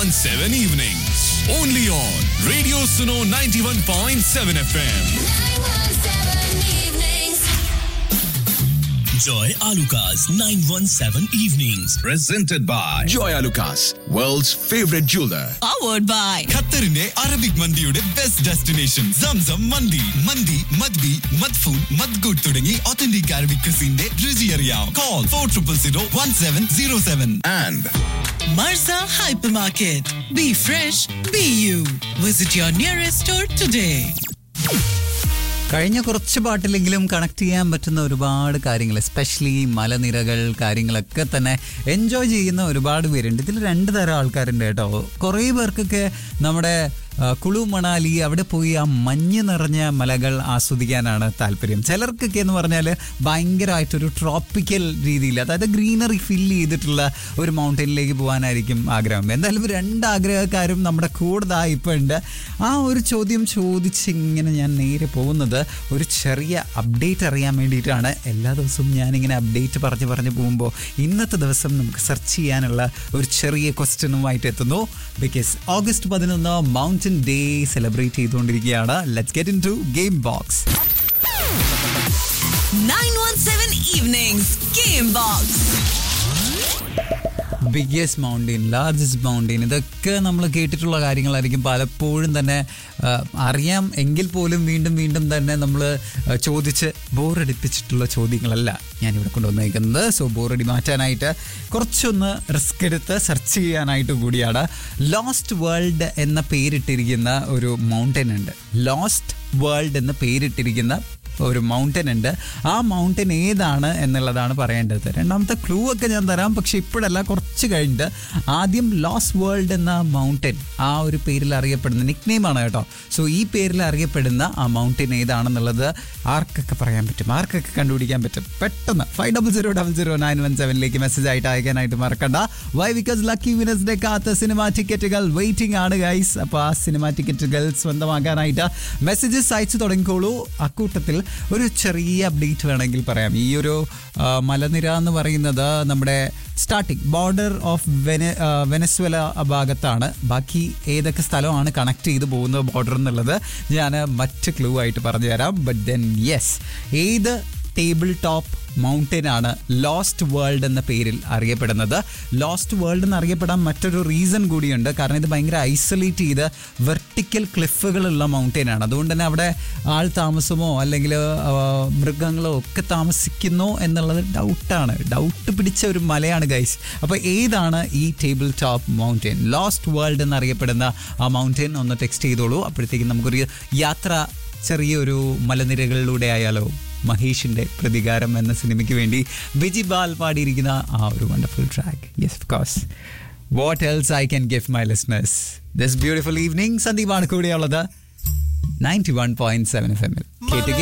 917 evenings. Only on Radio Suno 91.7 FM. Joy Alukas 917 Evenings. Presented by Joy Lucas, world's favorite jeweler. powered by ഖത്തറിന്റെ Arabic മന്തിയുടെ best destination Zamzam മന്തി മന്തി മദ്ബി മദ്ഫൂൺ മദ്ഗുഡ് തുടങ്ങി ഒത്തന്റിക് അറബിക് ക്രിസിന്റെ രുചി അറിയാം call four triple zero one seven zero seven and Marza Hypermarket. Be fresh, be you. Visit your nearest store today. കഴിഞ്ഞ കുറച്ച് പാട്ടിലെങ്കിലും കണക്ട് ചെയ്യാൻ പറ്റുന്ന ഒരുപാട് കാര്യങ്ങൾ എസ്പെഷ്യലി മലനിരകൾ കാര്യങ്ങളൊക്കെ തന്നെ എൻജോയ് ചെയ്യുന്ന ഒരുപാട് പേരുണ്ട് ഇതിൽ രണ്ട് തരം ആൾക്കാരുണ്ട് കേട്ടോ കുറേ പേർക്കൊക്കെ നമ്മുടെ ആ, കുളു മണാലി അവിടെ പോയി ആ മഞ്ഞ് നിറഞ്ഞ മലകൾ ആസ്വദിക്കാനാണ് താല്പര്യം ചിലർക്കൊക്കെ എന്ന് പറഞ്ഞാൽ ഭയങ്കരമായിട്ടൊരു ട്രോപ്പിക്കൽ രീതിയിൽ അതായത് ഗ്രീനറി ഫിൽ ചെയ്തിട്ടുള്ള ഒരു മൗണ്ടനിലേക്ക് പോകാനായിരിക്കും ആഗ്രഹം എന്തായാലും രണ്ട് ആഗ്രഹക്കാരും നമ്മുടെ കൂടുതൽ ഇപ്പോൾ ഉണ്ട് ആ ഒരു ചോദ്യം ചോദിച്ച് ഇങ്ങനെ ഞാൻ നേരെ പോകുന്നത് ഒരു ചെറിയ അപ്ഡേറ്റ് അറിയാൻ വേണ്ടിയിട്ടാണ് എല്ലാ ദിവസവും ഞാനിങ്ങനെ അപ്ഡേറ്റ് പറഞ്ഞ് പറഞ്ഞ് പോകുമ്പോൾ ഇന്നത്തെ ദിവസം നമുക്ക് സെർച്ച് ചെയ്യാനുള്ള ഒരു ചെറിയ ക്വസ്റ്റ്യനുമായിട്ട് എത്തുന്നു ബിക്കോസ് ഓഗസ്റ്റ് പതിനൊന്ന് മൗണ്ടൻ ഡേ സെലിബ്രേറ്റ് ചെയ്തുകൊണ്ടിരിക്കുകയാണ് let's get into game box 917 Evenings Game Box. Biggest mountain largest mountain ഇതൊക്കെ നമ്മൾ കേട്ടിട്ടുള്ള കാര്യങ്ങളായിരിക്കും പലപ്പോഴും തന്നെ ആ, അറിയാം എങ്കിൽ പോലും വീണ്ടും വീണ്ടും തന്നെ നമ്മൾ ചോദിച്ച് ബോറടിപ്പിച്ചിട്ടുള്ള ചോദ്യങ്ങളല്ല ഞാനിവിടെ കൊണ്ടുവന്നേക്കുന്നത് സോ ബോറടി മാറ്റാനായിട്ട് കുറച്ചൊന്ന് റിസ്ക് എടുത്ത് സെർച്ച് ചെയ്യാനായിട്ട് കൂടിയാണ് ലോസ്റ്റ് വേൾഡ് എന്ന പേരിട്ടിരിക്കുന്ന ഒരു മൗണ്ടൻ ഉണ്ട് ലോസ്റ്റ് വേൾഡ് എന്ന് പേരിട്ടിരിക്കുന്ന ഒരു മൗണ്ടൻ ഉണ്ട് ആ മൗണ്ടൻ ഏതാണ് എന്നുള്ളതാണ് പറയേണ്ടത് രണ്ടാമത്തെ ക്ലൂ ഒക്കെ ഞാൻ തരാം പക്ഷെ ഇപ്പോഴല്ല കുറച്ച് കഴിഞ്ഞിട്ട് ആദ്യം ലോസ് വേൾഡ് എന്ന മൗണ്ടൻ ആ ഒരു പേരിൽ അറിയപ്പെടുന്ന നിക് ആണ് കേട്ടോ സോ ഈ പേരിൽ അറിയപ്പെടുന്ന ആ മൗണ്ടൻ ഏതാണെന്നുള്ളത് ആർക്കൊക്കെ പറയാൻ പറ്റും ആർക്കൊക്കെ കണ്ടുപിടിക്കാൻ പറ്റും പെട്ടെന്ന് five double zero double zero nine one സെവനിലേക്ക് മെസ്സേജ് ആയിട്ട് അയക്കാനായിട്ട് മറക്കണ്ട why because lucky winners day കാത്ത സിനിമ ടിക്കറ്റുകൾ വെയിറ്റിംഗ് ആണ് ഗൈസ് അപ്പോൾ ആ സിനിമ ടിക്കറ്റുകൾ സ്വന്തമാക്കാനായിട്ട് മെസ്സേജസ് അയച്ചു തുടങ്ങിക്കോളൂ അക്കൂട്ടത്തിൽ ഒരു ചെറിയ അപ്ഡേറ്റ് വേണമെങ്കിൽ പറയാം ഈ ഒരു ആ, മലനിര എന്ന് പറയുന്നത് നമ്മുടെ സ്റ്റാർട്ടിങ് ബോർഡർ ഓഫ് വെന ആ, വെനസ്വല ഭാഗത്താണ് ബാക്കി ഏതൊക്കെ സ്ഥലമാണ് കണക്ട് ചെയ്ത് പോകുന്നത് ബോർഡർ എന്നുള്ളത് ഞാൻ മറ്റ് ക്ലൂ ആയിട്ട് പറഞ്ഞു തരാം ബട്ട് ദെൻ യെസ് ഏത് ടേബിൾ ടോപ്പ് മൗണ്ടൻ ആണ് ലോസ്റ്റ് വേൾഡ് എന്ന പേരിൽ അറിയപ്പെടുന്നത് ലോസ്റ്റ് വേൾഡ് എന്ന് അറിയപ്പെടാൻ മറ്റൊരു റീസൺ കൂടിയുണ്ട് കാരണം ഇത് ഭയങ്കര ഐസൊലേറ്റ് ചെയ്ത് വെർട്ടിക്കൽ ക്ലിഫുകളുള്ള മൗണ്ടൻ ആണ് അതുകൊണ്ട് തന്നെ അവിടെ ആൾ താമസമോ അല്ലെങ്കിൽ ആ, മൃഗങ്ങളോ ഒക്കെ താമസിക്കുന്നോ എന്നുള്ളത് ഡൗട്ടാണ് ഡൗട്ട് പിടിച്ച ഒരു മലയാണ് ഗൈസ് അപ്പോൾ ഏതാണ് ഈ table top mountain lost world എന്നറിയപ്പെടുന്ന ആ മൗണ്ടൻ ഒന്ന് ടെക്സ്റ്റ് ചെയ്തോളൂ അപ്പോഴത്തേക്കും നമുക്കൊരു യാത്ര ചെറിയൊരു മലനിരകളിലൂടെ ആയാലോ മഹേഷിന്റെ പ്രതികാരം എന്ന സിനിമയ്ക്ക് വേണ്ടി ബിജി ബാൽ പാടിയിരിക്കുന്ന ആ ഒരു wonderful track yes of course what else I can give my listeners this beautiful evening സന്ദീപാണ് കൂടെയുള്ളത് ninety one point seven F എമ്മിൽ കേട്ട്